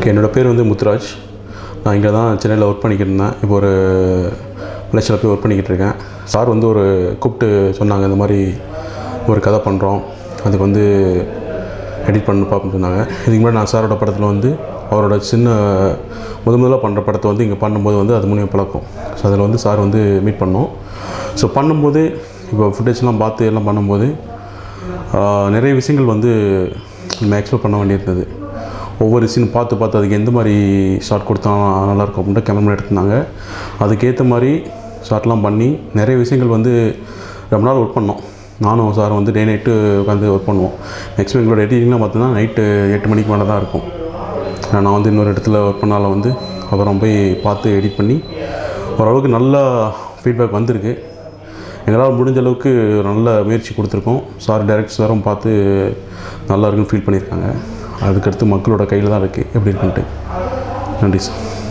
okay என்னோடய பேர் வந்து முத்துராஜ் நான் இங்கே தான் சென்னையில் ஒர்க் பண்ணிக்கிட்டு இருந்தேன் இப்போ ஒரு பிளேஸில் போய் ஒர்க் பண்ணிக்கிட்டு இருக்கேன் சார் வந்து ஒரு கூப்பிட்டு சொன்னாங்க இந்த மாதிரி ஒரு கதை பண்ணுறோம் அதுக்கு வந்து எடிட் பண்ணு பார்ப்போம்னு சொன்னாங்க இதுக்கு முன்னாடி நான் சாரோட படத்தில் வந்து அவரோட சின்ன முத முதல்ல பண்ணுற படத்தை வந்து இங்கே பண்ணும்போது வந்து அது மூலியம் பழக்கம் ஸோ அதில் வந்து சார் வந்து மீட் பண்ணோம் ஸோ பண்ணும்போது இப்போ ஃபுட்டேஜ்லாம் பார்த்து எல்லாம் பண்ணும்போது ஆஹ், நிறைய விஷயங்கள் வந்து நம்ம எக்ஸ்ப்ளோர் பண்ண வேண்டியிருந்தது ஒவ்வொரு சீன் பார்த்து பார்த்து அதுக்கு எந்த மாதிரி ஷார்ட் கொடுத்தா நல்லாயிருக்கும் அப்படின்ட்டு கேமரா எடுத்திருந்தாங்க அதுக்கேற்ற மாதிரி ஷார்ட்லாம் பண்ணி நிறைய விஷயங்கள் வந்து ரொம்ப நாள் ஒர்க் பண்ணோம் நானும் சார் வந்து டே நைட்டு உட்காந்து ஒர்க் பண்ணுவோம் மேக்ஸிமம் எங்களோட எடிட்டிங்லாம் பார்த்தோன்னா நைட்டு எட்டு மணிக்கு மேலே தான் இருக்கும் நான் வந்து இன்னொரு இடத்துல ஒர்க் பண்ணால வந்து அப்புறம் போய் பார்த்து எடிட் பண்ணி ஓரளவுக்கு நல்ல ஃபீட்பேக் வந்திருக்கு எங்களால் முடிஞ்ச அளவுக்கு ஒரு நல்ல முயற்சி கொடுத்துருக்கோம் சார் டைரக்ட் சாரும் பார்த்து நல்லா இருக்குன்னு ஃபீல் பண்ணியிருக்காங்க அதுக்கடுத்து மக்களோட கையில் தான் இருக்குது எப்படி இருக்குன்ட்டு நன்றி சார்